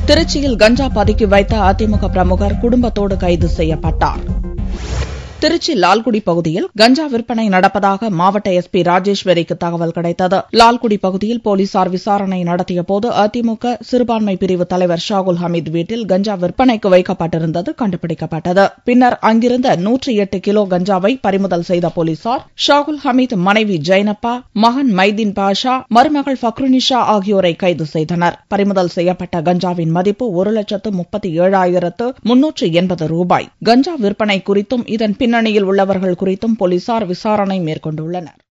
திருச்சியில் கஞ்சா பதுக்கி வைத்த அதிமுக பிரமுகர் குடும்பத்தோடு கைது செய்யப்பட்டார் திருச்சி லால்குடி பகுதியில் கஞ்சா விற்பனை நடப்பதாக மாவட்ட எஸ்பி ராஜேஸ்வரிக்கு தகவல் கிடைத்தது லால்குடி பகுதியில் போலீசார் விசாரணை நடத்திய போது அதிமுக சிறுபான்மை பிரிவு தலைவர் ஷாகுல் ஹமீத் வீட்டில் கஞ்சா விற்பனைக்கு வைக்கப்பட்டிருந்தது கண்டுபிடிக்கப்பட்டது பின்னர் அங்கிருந்த நூற்றி எட்டு கிலோ கஞ்சாவை பறிமுதல் செய்த போலீசார் ஷாகுல் ஹமீத் மனைவி ஜைனப்பா மகன் மைதீன் பாஷா மருமகள் ஃபக்ருனிஷா ஆகியோரை கைது செய்தனர் பறிமுதல் செய்யப்பட்ட கஞ்சாவின் மதிப்பு ஒரு லட்சத்து முப்பத்தி ஏழாயிரத்து முன்னூற்று எண்பது ரூபாய் கஞ்சா விற்பனை குறித்தும் இதன் பின்னணியில் உள்ளவர்கள் குறித்தும் போலீசார் விசாரணை மேற்கொண்டுள்ளனர்